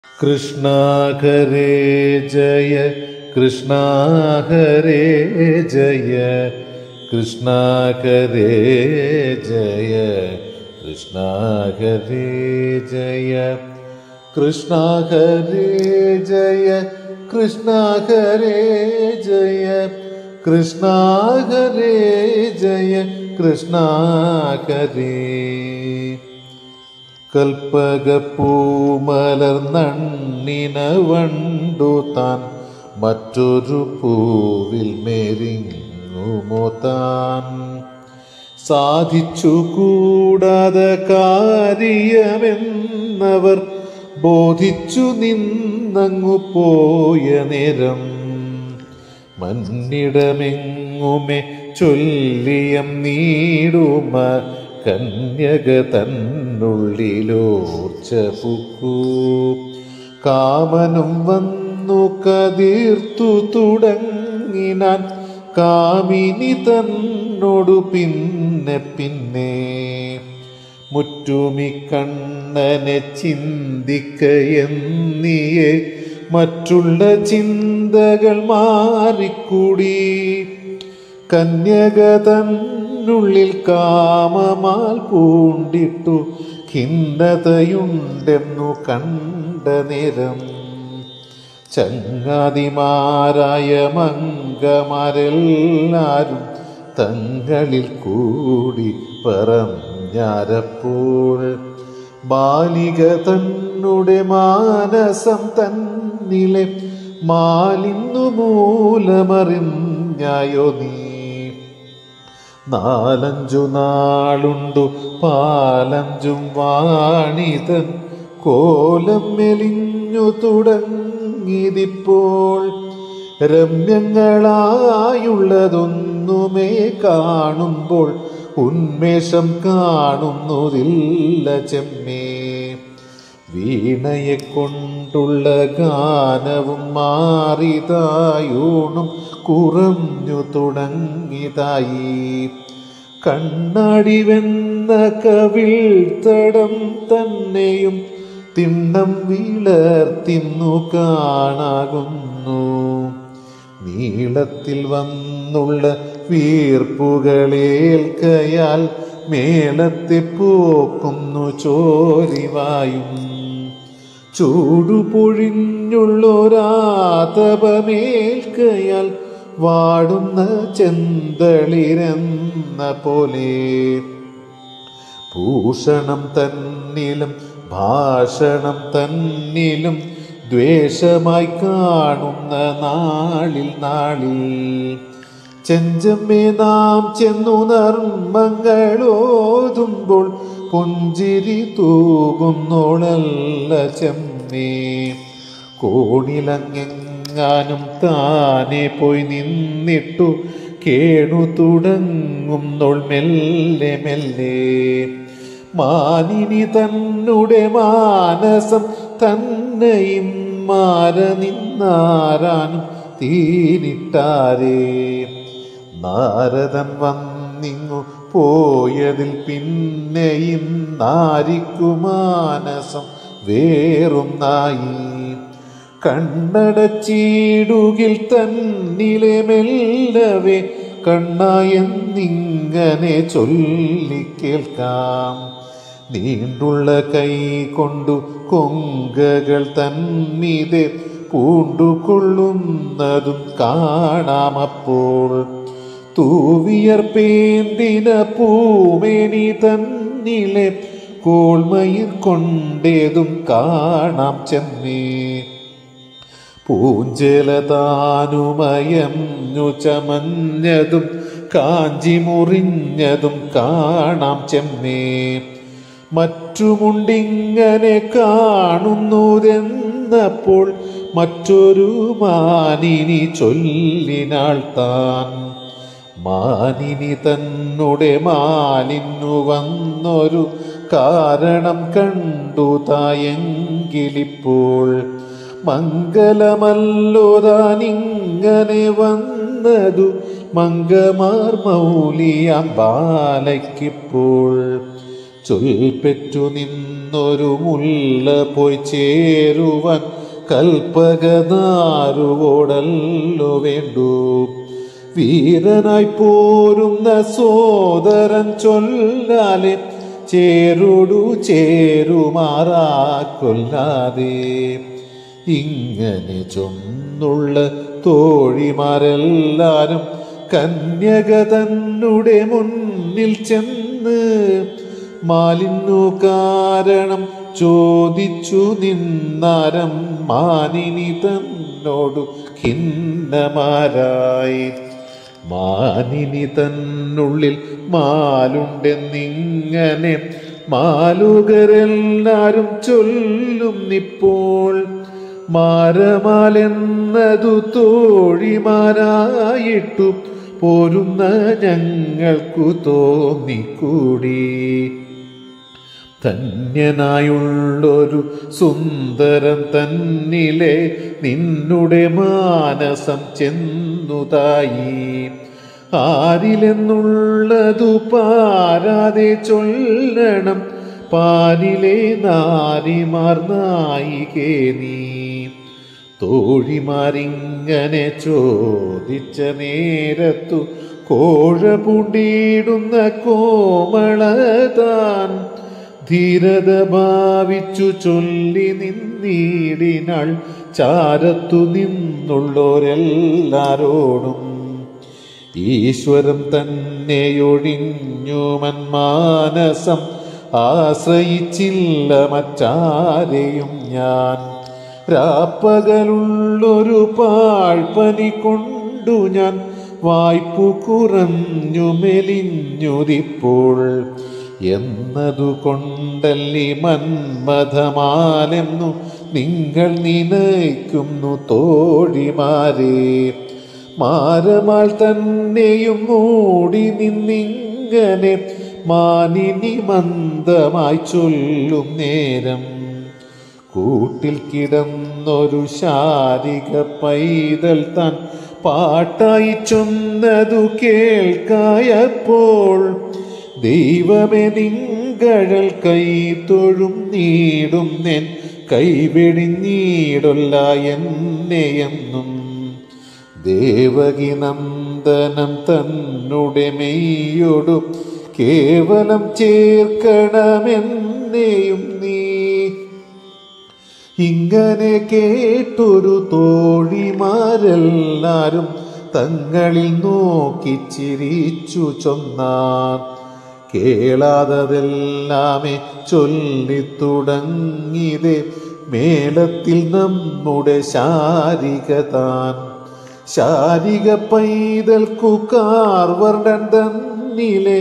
കൃഷ്ണ ഹരേ ജയ കൃഷ്ണ ഹരേ ജയ കൃഷ്ണ ഹരേ ജയ കൃഷ്ണ ഹരേ ജയ കൃഷ്ണ ഹരേ ജയ കൃഷ്ണ ഹരേ ജയ കൃഷ്ണ ഹരേ ജയ കൃഷ്ണ ഹരേ കൽപ്പകപ്പൂമലർന്നണ്ണിന വണ്ടു താൻ മറ്റൊരു പൂവിൽ മെരിങ്ങുമോ താൻ സാധിച്ചു കൂടാതെ കാര്യമെന്നവർ ബോധിച്ചു നിന്നങ്ങു പോയ നേരം മന്നിടമെങ്ങുമെ ചൊല്ലിയം നീടുമ കന്യക തന്നുള്ളിലോർച്ച പുക്കു കാമനും വന്നു കതീർത്തു തുടങ്ങിനാൻ കാമിനി തന്നോടു പിന്നെ പിന്നെ മുറ്റുമി കണ്ണനെ ചിന്തിക്കയെന്നിയെ മറ്റുള്ള ചിന്തകൾ മാറിക്കൂടി കന്യക തന്നുള്ളിൽ കാമമാൽ പൂണ്ടിട്ടു ഖിന്നതയുണ്ടെന്നു കണ്ട നേരം ചങ്ങാതിമാരായ മംഗമാരെല്ലാരും തങ്ങളിൽ കൂടി പറഞ്ഞാരപ്പോൾ ബാലിക തന്നുടെ മാനസം തന്നിലെ മാലിന്നു മൂലമറിഞ്ഞായോ നീ നാലഞ്ചു നാളുണ്ടു പാലഞ്ചും വാണിതൻ കോലം മെലിഞ്ഞു തുടങ്ങിയതിപ്പോൾ രമ്യങ്ങളായുള്ളതൊന്നുമേ കാണുമ്പോൾ ഉന്മേഷം കാണുന്നതില്ല ചെമ്മേ വീണയെ കൊണ്ടുള്ള ഗാനവും മാറിതായൂണും കുറഞ്ഞു തുടങ്ങിയതായി കണ്ണാടി വെന്ന കവിൾത്തടം തന്നെയും തിണ്ണം വിളർത്തിന്നു കാണാകുന്നു നീളത്തിൽ വന്നുള്ള വീർപ്പുകളേൽക്കയാൽ മേളത്തെ പോക്കുന്നു ചോരിവായും ചൂടുപൊഴിഞ്ഞുള്ളൊരാതപമേൽക്കയാൽ വാടുന്ന ചെന്തളിരെന്ന പോലെ ഭൂഷണം തന്നിലും ഭാഷണം തന്നിലും ദ്വേഷമായി കാണുന്ന നാളിൽ നാളിൽ ചെഞ്ചമ്മേ നാം ചെന്നു നർമ്മങ്ങളോതുമ്പോൾ പുഞ്ചിരി തൂകുന്നോളല്ല ചെമ്മേ കോണിലങ്ങെങ്ങാനും താനെ പോയി നിന്നിട്ടു കേണു തുടങ്ങുന്നോൾ മെല്ലെ മെല്ലെ മാനിനി തന്നുടെ മാനസം തന്നെയും മാര നിന്നാരാനും തീരിട്ടാരേ നാരദൻ വന്നിങ്ങു പോയതിൽ പിന്നെയും നാരിക്കു മാനസം വേറുന്നായി കണ്ണടച്ചീടുകിൽ തന്നിലെ മെല്ലവേ കണ്ണായെന്നിങ്ങനെ ചൊല്ലിക്കേൾക്കാം നീണ്ടുള്ള കൈ കൊണ്ടു കൊങ്കകൾ തന്നിതെ പൂണ്ടുകൊള്ളുന്നതും കാണാമപ്പോൾ തൂവിയർപ്പേന്തിന പൂമേനി തന്നിലെ കോൾമയിർ കൊണ്ടേതും കാണാം ചെന്നേ പൂഞ്ചലതാനുമയഞ്ഞു ചമഞ്ഞതും കാഞ്ചി മുറിഞ്ഞതും കാണാം ചെമ്മേ മറ്റുമുണ്ടിങ്ങനെ കാണുന്നതെന്നപ്പോൾ മറ്റൊരു മാനിനി ചൊല്ലിനാൾ താൻ മാനിനി തന്നുടെ മാലിന്നു വന്നൊരു കാരണം കണ്ടു തായെങ്കിലിപ്പോൾ മംഗലമല്ലോ താനിങ്ങനെ വന്നതു മംഗമാർ മൗലിയാം ബാലയ്ക്കിപ്പോൾ ചൊൽപ്പെറ്റു നിന്നൊരു മുല്ല പോയി ചേരുവാൻ കൽപ്പകനാരുവോടല്ലോ വേണ്ടു വീരനായി പോരുന്ന സോദരൻ ചൊല്ലാലെ ചേരുടു ചേരുമാറാ കൊല്ലാതെ ഇങ്ങനെ ചൊന്നുള്ള തോഴിമാരെല്ലാരും കന്യക തന്നുടെ മുന്നിൽ ചെന്ന് മാലിന്നു കാരണം ചോദിച്ചു നിന്നാരം മാനിനി തന്നോടു ഖിന്നമാരായി മാനിനി തന്നുള്ളിൽ മാലുണ്ടെന്നിങ്ങനെ മാലുകരെല്ലാരും ചൊല്ലുന്നിപ്പോൾ മാരമാലെന്നതു തോഴിമാരായിട്ടു പോരുന്ന ഞങ്ങൾക്കു തോന്നിക്കൂടി ധന്യനായുള്ളൊരു സുന്ദരം തന്നിലെ നിന്നുടെ മാനസം ചെന്നുതായി ആരിലെന്നുള്ളതു പാരാതെ ചൊല്ലണം പാലിലെ നാരിമാർ നായികേ നീ തോഴിമാരിങ്ങനെ ചോദിച്ച നേരത്തു കോഴ പൂണ്ടിടുന്ന കോമളതാൻ ധീരത ഭാവിച്ചു ചൊല്ലി നിന്നീടിനാൾ ചാരത്തു നിന്നുള്ളോരെല്ലാരോടും ഈശ്വരം തന്നെയൊഴിഞ്ഞു മന്മാനസം ആശ്രയിച്ചില്ല മറ്റാരെയും ഞാൻ രാപ്പകലുള്ളൊരു പാഴ്പനി കൊണ്ടു ഞാൻ വായ്പു കുറഞ്ഞു മെലിഞ്ഞുതിപ്പോൾ എന്നതു കൊണ്ടല്ലി മന്മഥമാലെന്നു നിങ്ങൾ നിനയ്ക്കുന്നു തോഴിമാരെ മാരമാൾ തന്നെയും മൂടി നിന്നിങ്ങനെ മാനിനി മന്ദമായി ചൊല്ലും നേരം കൂട്ടിൽ കിടന്നൊരു ശാരിക പൈതൽ താൻ പാട്ടായി ചൊന്നതു കേൾക്കായപ്പോൾ ദൈവമേ നിങ്കഴൽ കൈ തൊഴും നീടും നെൻ കൈവെടിഞ്ഞീടൊല്ല എന്നെയെന്നും ദേവകി നന്ദനം തന്നുടെ മെയ്യൊടു കേവലം ചേർക്കണമെന്നെയും നീ ഇങ്ങനെ കേട്ടൊരു തോഴിമാരെല്ലാരും തങ്ങളിൽ നോക്കി ചിരിച്ചു ചൊന്നാർ കേളാതതെല്ലാമേ ചൊല്ലിത്തുടങ്ങിയതേ മേളത്തിൽ നമ്മുടെ ശാരിക താൻ ശാരിക പൈതൽക്കു കാർവർണ്ണൻ തന്നിലെ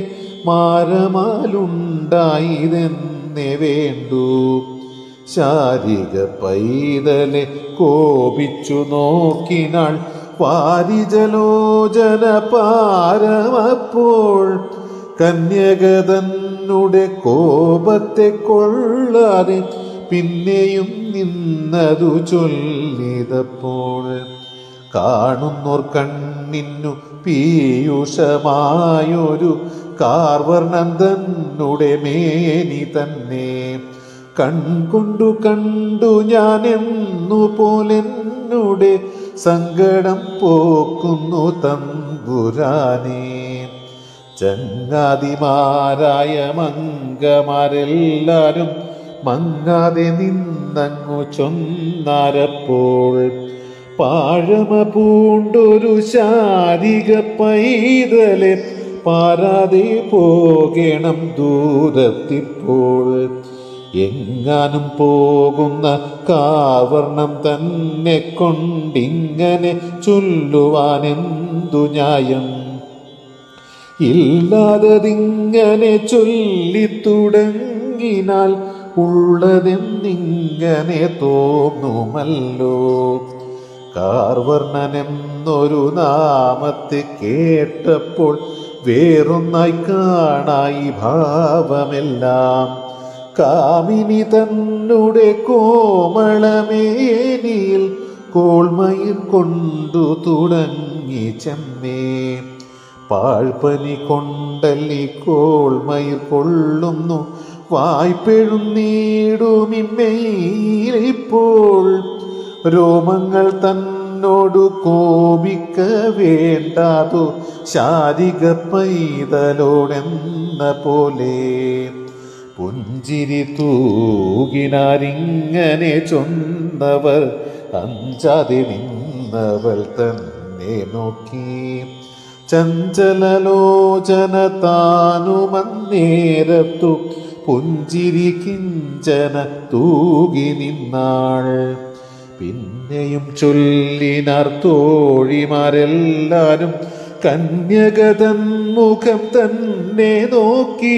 മാരമാലുണ്ടായതെന്നേ വേണ്ടു ശാരിക പൈതലെ കോപിച്ചു നോക്കിനാൾ വാരിജലോചന പാരമപ്പോൾ കന്യക തന്നുടെ കോപത്തെ കൊള്ളാതെ പിന്നെയും നിന്നതു ചൊല്ലിതപ്പോൾ കാണുന്നോർ കണ്ണിന്നു പീയൂഷമായൊരു കാർവർണന്ദനുടെ മേനി തന്നെ കൺകൊണ്ടു കണ്ടു ഞാൻ എന്നു പോലെന്നുടെ സങ്കടം പോക്കുന്നു തമ്പുരാനേ ചങ്ങാതിമാരായ മംഗമാരെല്ലാരും മങ്ങാതെ നിന്നങ്ങു ചൊന്നാരപ്പോൾ പാഴമ പൂണ്ടൊരു ശാരിക പൈതലെ പാരാതെ പോകണം ദൂരത്തിപ്പോൾ എങ്ങാനും പോകുന്ന കാവർണം തന്നെ കൊണ്ടിങ്ങനെ ചൊല്ലുവാനെന്തു ന്യായം ഇല്ലാതതിങ്ങനെ ചൊല്ലിത്തുടങ്ങിനാൽ ഉള്ളതെന്നിങ്ങനെ തോന്നുമല്ലോ കാർവർണനെന്നൊരു നാമത്തെ കേട്ടപ്പോൾ വേറൊന്നായി കാണായി ഭാവമെല്ലാം കാമിനി തന്നുടെ കോമളമേനിയിൽ കോൾമയിൽ കൊണ്ടു തുടങ്ങി ചെന്നേ പാഴ്പനി കൊണ്ടല്ലി കോൾമയിൽ കൊള്ളുന്നു വായ്പെഴുന്നീടുമിമ്മയിലിപ്പോൾ രോമങ്ങൾ തന്നോടു കോപിക്ക വേണ്ടാതു ശാരിക പൈതലോടെന്ന പോലെ പുഞ്ചിരി തൂകിനാരിങ്ങനെ ചൊന്നവർ അഞ്ചാതെ നിന്നവൾ തന്നെ നോക്കി ചഞ്ചലലോചന താനുമന്നേരത്തു പുഞ്ചിരി കിഞ്ചന തൂകി നിന്നാൾ പിന്നെയും ചൊല്ലിനാർ തോഴിമാരെല്ലാരും കന്യകതൻ മുഖം തന്നെ നോക്കി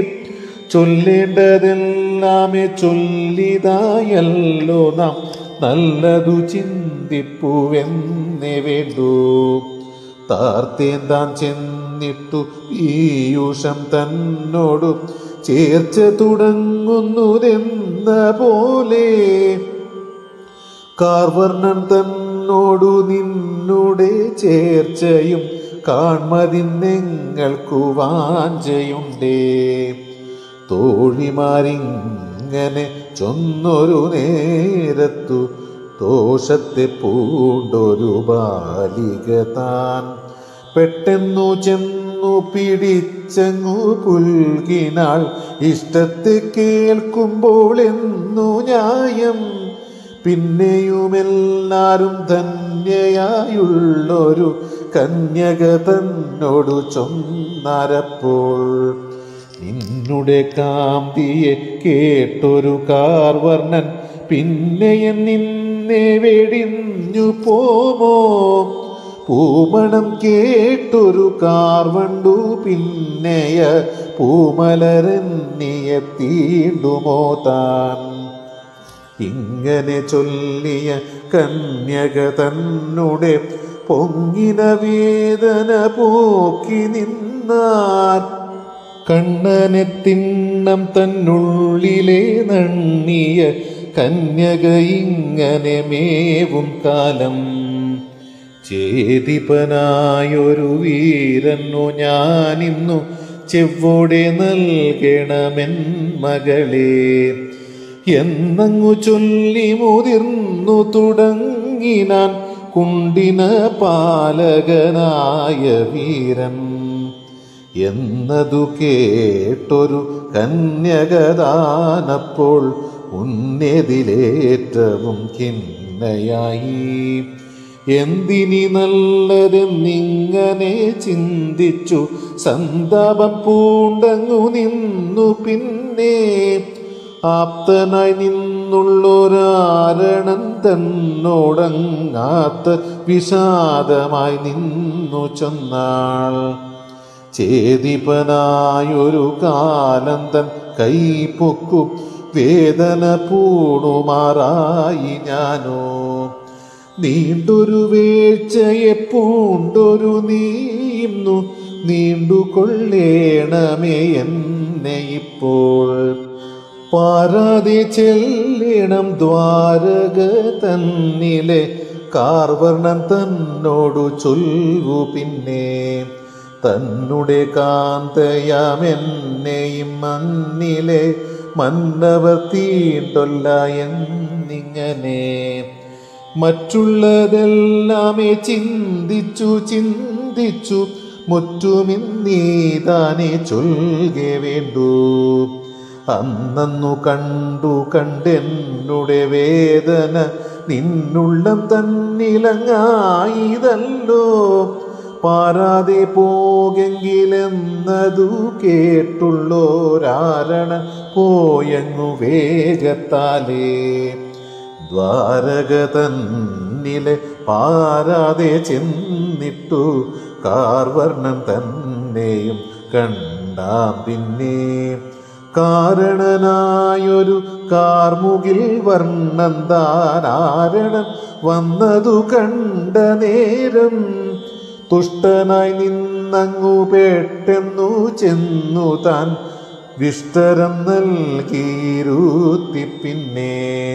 ചൊല്ലേണ്ടതെല്ലാമേ ചൊല്ലിതായല്ലോ നാം നല്ലതു ചിന്തിപ്പുവെന്നേ വേണ്ടൂ താർത്തേന്താൻ ചെന്നിട്ടു പീയൂഷം തന്നോടു ചേർച്ച തുടങ്ങുന്നതെന്ന പോലെ കാർവർണ്ണൻ തന്നോടു നിന്നുടെ ചേർച്ചയും കാൺമതിന്നെങ്ങൾക്കു വാഞ്ചയുണ്ടേ തോഴിമാരിങ്ങനെ ചൊന്നൊരു നേരത്തു ദോഷത്തെ പൂണ്ടൊരു ബാലിക താൻ പെട്ടെന്നു ചെന്നു പിടിച്ചങ്ങു പുൽകിനാൾ ഇഷ്ടത്തെ കേൾക്കുമ്പോൾ എന്നു ന്യായം പിന്നെയുമെല്ലാരും ധന്യയായുള്ളൊരു കന്യക തന്നോടു ചൊന്നരപ്പോൾ നിന്നുടെ കാന്തിയെ കേട്ടൊരു കാർവർണ്ണൻ പിന്നെയൻ നിന്നെ വെടിഞ്ഞു പോമോ പൂമണം കേട്ടൊരു കാർവണ്ടു പിന്നെയ പൂമലരന്നിയെ തീണ്ടുമോ താൻ ഇങ്ങനെ ചൊല്ലിയ കന്യക തന്നുടെ പൊങ്ങിന വേദന പോക്കി നിന്നാർ കണ്ണനെ തിണ്ണം തന്നുള്ളിലെ നണ്ണിയ കന്യക ഇങ്ങനെ മേവും കാലം ചേതിപ്പനായൊരു വീരനു ഞാനിന്നു ചെവ്വോടെ നൽകണമെൻ മകളെ എന്നങ്ങു ചൊല്ലി മുതിർന്നു തുടങ്ങിനാൻ കുണ്ടിന പാലകനായ വീരൻ എന്നതു കേട്ടൊരു കന്യകദാനപ്പോൾ ഉന്നതിലേറ്റവും ഖിന്നയായി എന്തിനി നല്ലതെന്നിങ്ങനെ ചിന്തിച്ചു സന്താപം പൂണ്ടങ്ങു നിന്നു പിന്നെ ആപ്തനായി നിന്നുള്ളൊരാരണം തന്നോടങ്ങാത്ത വിഷാദമായി നിന്നു ചെന്നാൾ ചേതിപ്പനായൊരു കാലം തൻ കൈപ്പൊക്കും വേദന പൂണുമാറായി ഞാനോ നീണ്ടൊരു വീഴ്ചയെ പൂണ്ടൊരു നീയുന്നു നീണ്ടുകൊള്ളേണമേ എന്നെ ഇപ്പോൾ പാരാതെ ചെല്ലണം ദ്വാരക തന്നിലെ കാർവർണം തന്നോടു ചൊല്ലു പിന്നെ തന്നുടെ കാന്തയാമെന്നെയും മണ്ണിലെ മന്നവർ തീണ്ടൊല്ല എന്നിങ്ങനെ മറ്റുള്ളതെല്ലാമേ ചിന്തിച്ചു ചിന്തിച്ചു മുറ്റുമിന്നീതാനെ ചൊൽകെ വേണ്ടു അന്നു കണ്ടു കണ്ടെന്നുടെ വേദന നിന്നുള്ളം തന്നിലങ്ങായിതല്ലോ പാരാതെ പോകെങ്കിലെന്നതു കേട്ടുള്ളോരാരണ പോയങ്ങു വേഗത്താലേ ദ്വാരക തന്നിലെ പാരാതെ ചെന്നിട്ടു കാർവർണം തന്നെയും കണ്ടാം പിന്നെ കാരണനായൊരു കാർമുകിൽ വർണ്ണം താനാരണം വന്നതു കണ്ട നേരം തുഷ്ടനായി നിന്നങ്ങു പെട്ടെന്നു ചെന്നു താൻ വിഷ്ടരം നൽകിയിരുത്തി പിന്നെ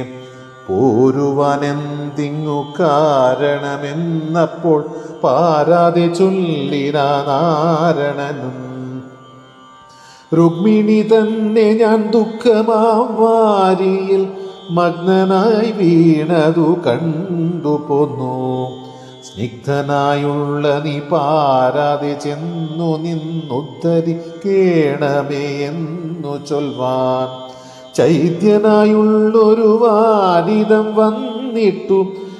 പോരുവാനെന്തിങ്ങു കാരണമെന്നപ്പോൾ പാരാതെ ചൊല്ലിന നാരണനും രുക്മിണി തന്നെ ഞാൻ ദുഃഖമാം വാരിയിൽ മഗ്നനായി വീണതു കണ്ടു പോന്നു സ്നിഗ്ധനായുള്ള നീ പാരാതെ ചെന്നു നിന്നുദ്ധരിക്കേണമേ എന്നു ചൊൽവാൻ ചൈത്യനായുള്ളൊരു വാരിതം വന്നിട്ടു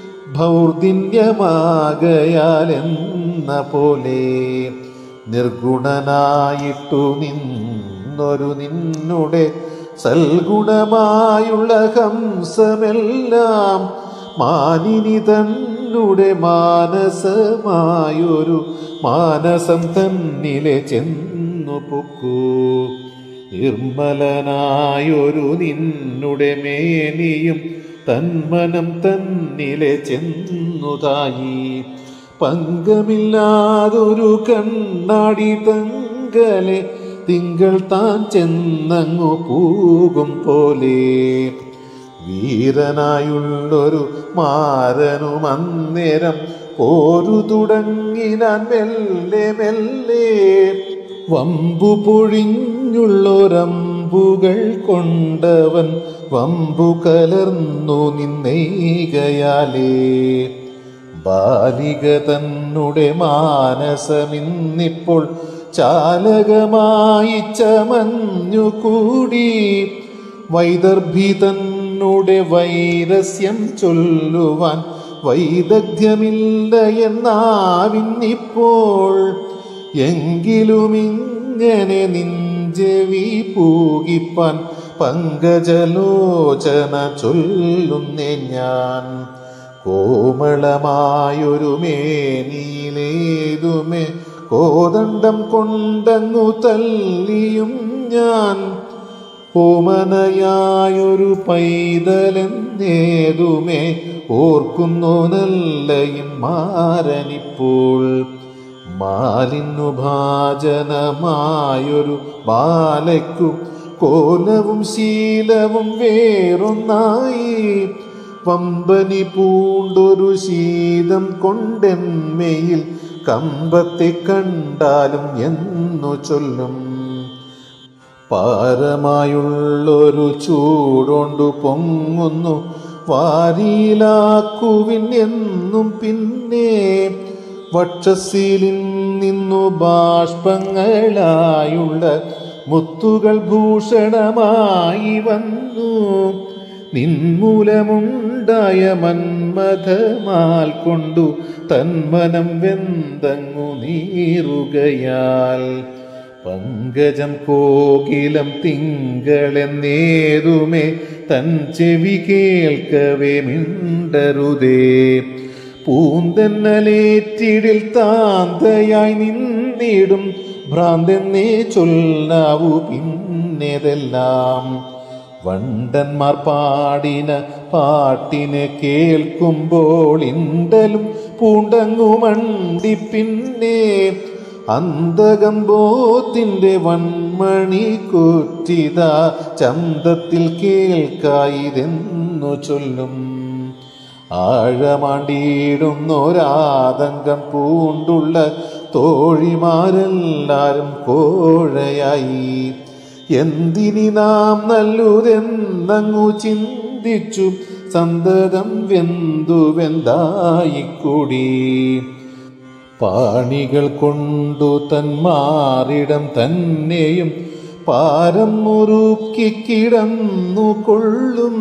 ഭൗർദിന്യമാകയാൽ എന്ന പോലെ നിർഗുണനായിട്ടു നിന്നൊരു നിന്നുടെ സൽഗുണമായുള്ള ഹംസമെല്ലാം മാനിനി തന്നുടെ മാനസമായൊരു മാനസം തന്നിലെ ചെന്നു പൊക്കൂ നിർമ്മലനായൊരു നിന്നുടെ മേനിയും തന്മനം തന്നിലെ ചെന്നുതായി പങ്കമില്ലാതൊരു കണ്ണാടി തങ്കലെ തിങ്കൾ താൻ ചെന്നങ്ങു പൂകും പോലെ വീരനായുള്ളൊരു മാരനും അന്നേരം പോരു തുടങ്ങിനാൻ മെല്ലെ മെല്ലെ വമ്പു പൊഴിഞ്ഞുള്ളൊരമ്പുകൾ കൊണ്ടവൻ വമ്പു കലർന്നു നിന്നേകയാലേ ബാലിക തന്നുടെ മാനസമിന്നിപ്പോൾ ചാലകമായി ചമഞ്ഞുകൂടി വൈദർഭി തന്നുടെ വൈരസ്യം ചൊല്ലുവാൻ വൈദഗ്ധ്യമില്ല എന്നാവിന്നിപ്പോൾ എങ്കിലും ഇങ്ങനെ നിഞ്ചവി പൂകിപ്പാൻ പങ്കജലോചന ചൊല്ലുന്നേ ഞാൻ കോമളമായൊരു മേനിയിലേതുമേ കോദണ്ഡം കൊണ്ടങ്ങു തല്ലിയും ഞാൻ ഓമനയായൊരു പൈതലെന്നേതുമേ ഓർക്കുന്നു നല്ലയും മാരനിപ്പോൾ മാലിന്നു ഭാജനമായൊരു ബാലയ്ക്കു കോലവും ശീലവും വേറൊന്നായി വമ്പനി പൂണ്ടൊരു ശീതം കൊണ്ടെന്മയിൽ കമ്പത്തെ കണ്ടാലും എന്നു ചൊല്ലും പാരമായുള്ളൊരു ചൂടൊണ്ടു പൊങ്ങുന്നു വാരിയിലാക്കുവിൻ എന്നും പിന്നെ വക്ഷശീലിൽ നിന്നു ബാഷ്പങ്ങളായുള്ള മുത്തുകൾ ഭൂഷണമായി വന്നു നിൻമൂലമുണ്ടായ മന്മഥമാൽ കൊണ്ടു തന്മനം വെന്തങ്ങു നീറുകയാൽ പങ്കജം കോകിലം തിങ്കളെന്നേതുമേ തൻ ചെവി കേൾക്കവേ മിണ്ടരുതേ പൂന്തന്നലേറ്റിടിൽ താന്തയായി നിന്നിടും ഭ്രാന്തെന്നേ ചൊല്ലാവു പിന്നെതെല്ലാം വണ്ടന്മാർ പാടിന പാട്ടിനെ കേൾക്കുമ്പോൾ ഇണ്ടലും പൂണ്ടങ്ങു മണ്ടി പിന്നെ അന്തകമ്പോത്തിൻ്റെ വൺമണി കുറ്റിത ചന്തത്തിൽ കേൾക്കായിതെന്നു ചൊല്ലും ആഴമാണ്ടിയിടുന്നൊരാതങ്കം പൂണ്ടുള്ള തോഴിമാരെല്ലാരും കോഴയായി എന്തിനി നാം നല്ലുതെന്നങ്ങു ചിന്തിച്ചു സന്തതം വെന്തു വെന്തായിക്കൂടി പാണികൾ കൊണ്ടു തന്മാറിടം തന്നെയും പാരം മുറുക്കി കിടന്നു കൊള്ളും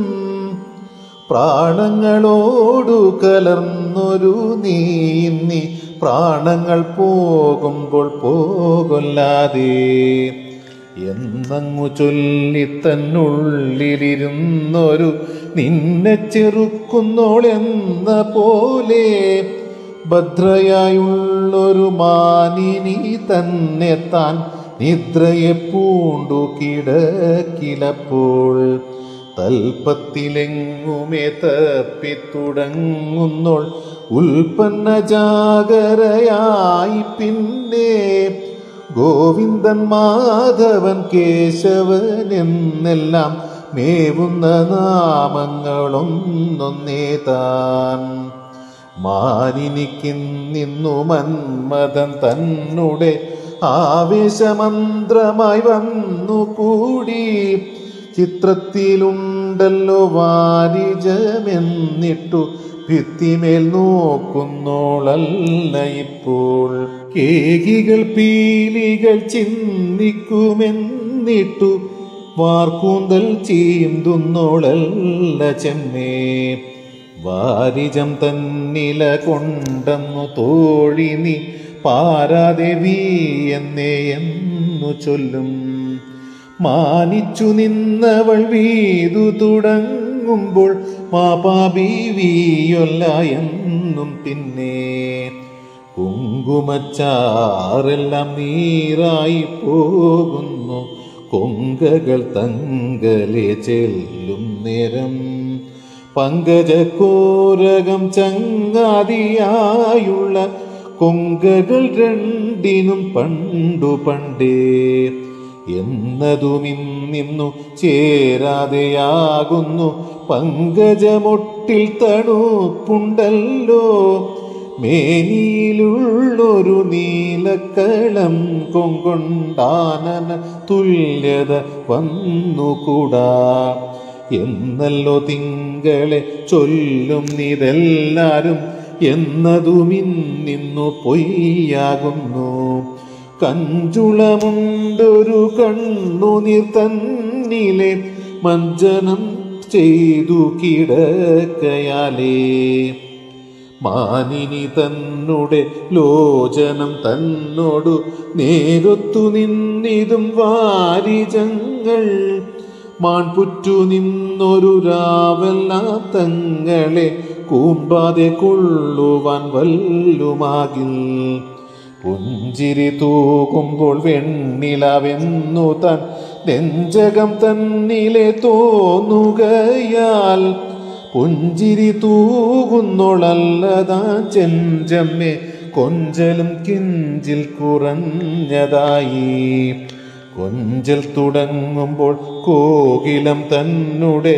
പ്രാണങ്ങളോടു കലർന്നൊരു നീന്നി പ്രാണങ്ങൾ പോകുമ്പോൾ പോകൊല്ലാതെ എന്നങ്ങു ചൊല്ലി തന്നുള്ളിലിരുന്നൊരു നിന്നെ ചെറുക്കുന്നോളെന്ന പോലെ ഭദ്രയായുള്ളൊരു മാനിനി തന്നെ താൻ നിദ്രയെ പൂണ്ടു കിടക്കിലപ്പോൾ തൽപ്പത്തിലെങ്ങുമേ തപ്പിത്തുടങ്ങുന്നോൾ ഉൽപ്പന്ന ജാഗരയായി പിന്നെ ഗോവിന്ദൻ മാധവൻ കേശവൻ എന്നെല്ലാം മേവുന്ന നാമങ്ങളൊന്നൊന്നേ താൻ മാനിനിക്കിന്നിന്നു മന്മഥൻ തന്നുടെ ആവേശമന്ത്രമായി വന്നു കൂടി ചിത്രത്തിലുണ്ടല്ലോ വാരിജമെന്നിട്ടു ഭിത്തിമേൽ നോക്കുന്നോളല്ല ഇപ്പോൾ കേകികൾ പീലികൾ ചിന്തിക്കുമെന്നിട്ടു വാർക്കൂന്തൽ ചീന്തുന്നോളല്ല ചെമ്മേ വാരിജം തന്നില കൊണ്ടെന്നു തോഴി നീ പാരാദേവി എന്നേ എന്നു ചൊല്ലും മാനിച്ചു നിന്നവൾ വീതു തുടങ്ങുമ്പോൾ മാപാബീവിയൊല്ല എന്നും പിന്നെ കുങ്കുമച്ചാറെല്ലാം നീറായി പോകുന്നു കൊങ്കകൾ തങ്കലെ ചെല്ലും നേരം പങ്കജക്കോരകം ചങ്ങാതിയായുള്ള കൊങ്കകൾ രണ്ടിനും പണ്ടു പണ്ടേ എന്നതുമിന്നിന്നു ചേരാതെയാകുന്നു പങ്കജമൊട്ടിൽ തണുപ്പുണ്ടല്ലോ മേനിയിലുള്ളൊരു നീലക്കളം കൊങ്കൊണ്ടാനന തുല്യത വന്നുകൂടാ എന്നല്ലോ തിങ്കളെ ചൊല്ലും നിതെല്ലാരും എന്നതുമിന്നിന്നു പൊയ്യാകുന്നു കഞ്ചുളമുണ്ടൊരു കണ്ണുനീർ തന്നിലെ മഞ്ജനം ചെയ്തു കിടക്കയാലേ മാനിനി തന്നുടെ ലോചനം തന്നോടു നേരൊത്തു നിന്നിതും വാരിജങ്ങൾ മാൺപുറ്റു നിന്നൊരു രാവെല്ലാം തങ്ങളെ കൂമ്പാതെ കൊള്ളുവാൻ വല്ലുമാകിൽ പുഞ്ചിരി തൂകുമ്പോൾ വെണ്ണിലവെന്നു താൻ നെഞ്ചകം തന്നിലെ തോന്നുകയാൽ പുഞ്ചിരി തൂകുന്നോളല്ലതാ ചെഞ്ചമ്മേ കൊഞ്ചലും കിഞ്ചിൽ കുറഞ്ഞതായി കൊഞ്ചൽ തുടങ്ങുമ്പോൾ കോകിലം തന്നുടെ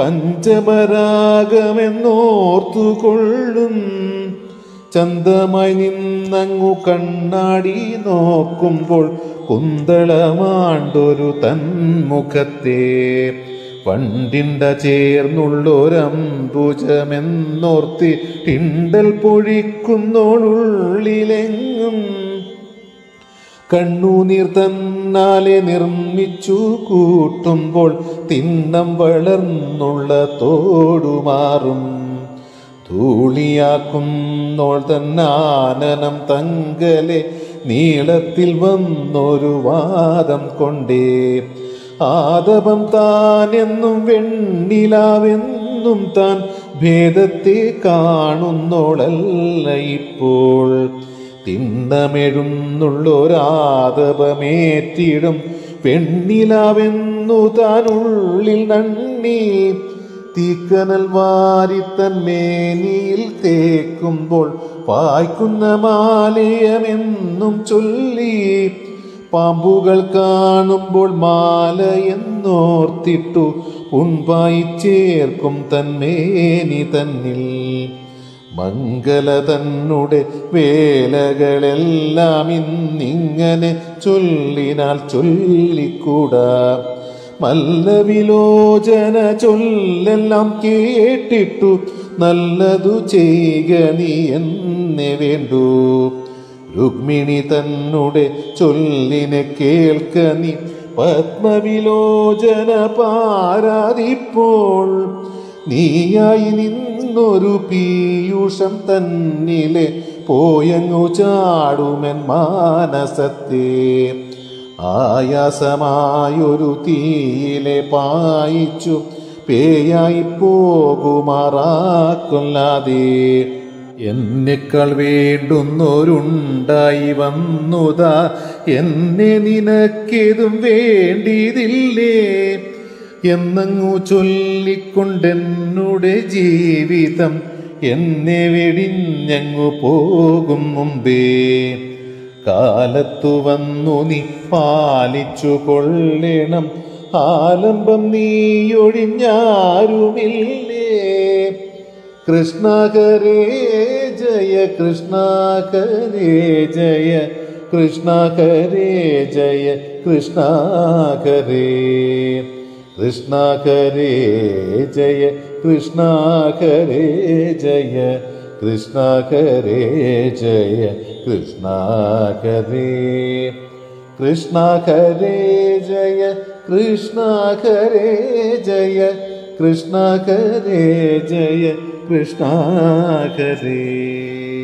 പഞ്ചമരാഗമെന്നോർത്തുകൊള്ളും ചന്തമായി നിന്നങ്ങു കണ്ണാടി നോക്കുമ്പോൾ കുന്തളമാണ്ടൊരു തന്മുഖത്തെ വണ്ടിണ്ട ചേർന്നുള്ളൊരംബുജമെന്നോർത്തി ടിണ്ടൽ പൊഴിക്കുന്നോളുള്ളിലെങ്ങും കണ്ണുനീർ തന്നാലെ നിർമ്മിച്ചു കൂട്ടുമ്പോൾ തിണ്ണം വളർന്നുള്ള തോടുമാറും ധൂളിയാക്കുന്നോൾ തന്നാനനം തങ്കലെ നീളത്തിൽ വന്നൊരു വാദം കൊണ്ടേ ആദപം താനെന്നും വെണ്ണിലാവെന്നും താൻ ഭേദത്തെ കാണുന്നോളല്ല ഇപ്പോൾ തിണ്ണമെഴുന്നുള്ളൊരാദപമേറ്റിടും പെണ്ണിലാവെന്നു താനുള്ളിൽ നണ്ണി തീക്കനൽ വാരിത്തൻ മേനിയിൽ തേക്കുമ്പോൾ പായ്ക്കുന്ന മാലയമെന്നും ചൊല്ലി പാമ്പുകൾ കാണുമ്പോൾ മാല എന്നോർത്തിട്ടു ഉൺപായി ചേർക്കും തന്മേനി തന്നിൽ മംഗല തന്നുടെ വേലകളെല്ലാം ഇന്നിങ്ങനെ ചൊല്ലിനാൽ ചൊല്ലിക്കൂടാ മല്ലവിലോചന ചൊല്ലെല്ലാം കേട്ടിട്ടു നല്ലതു ചെയ്യുക നീ എന്നെ വേണ്ടു രുക്മിണി തന്നുടെ ചൊല്ലിനെ കേൾക്ക നീ പത്മവിലോചന പാരാതിപ്പോൾ നീയായി നിന്നൊരു പീയൂഷം തന്നിലെ പോയങ്ങു ചാടുമെൻ മാനസത്തെ ആയാസമായൊരു തീയിലെ പായിച്ചു പേയായി പോകുമാറാക്കൊല്ലാതെ എന്നെക്കാൾ വേണ്ടുന്നൊരുണ്ടായി വന്നുതാ എന്നെ നിനക്കേതും വേണ്ടിയതില്ലേ എന്നങ്ങു ചൊല്ലിക്കൊണ്ടെന്നുടെ ജീവിതം എന്നെ വെടിഞ്ഞങ്ങു പോകും മുമ്പേ കാലത്തു വന്നു നീ പാലിച്ചു കൊള്ളണം ആലംബം നീയൊഴിഞ്ഞാരുമില്ലേ കൃഷ്ണ ഹരേ ജയ കൃഷ്ണ ഹരേ ജയ കൃഷ്ണ ഹരേ ജയ കൃഷ്ണ ഹരേ കൃഷ്ണ ഹരേ ജയ കൃഷ്ണ ഹരേ ജയ കൃഷ്ണ ഹരേ ജയ കൃഷ്ണ ഹരേ കൃഷ്ണ ഹരേ ജയ കൃഷ്ണ ഹരേ ജയ കൃഷ്ണ ഹരേ ജയ കൃഷ്ണ ഹരേ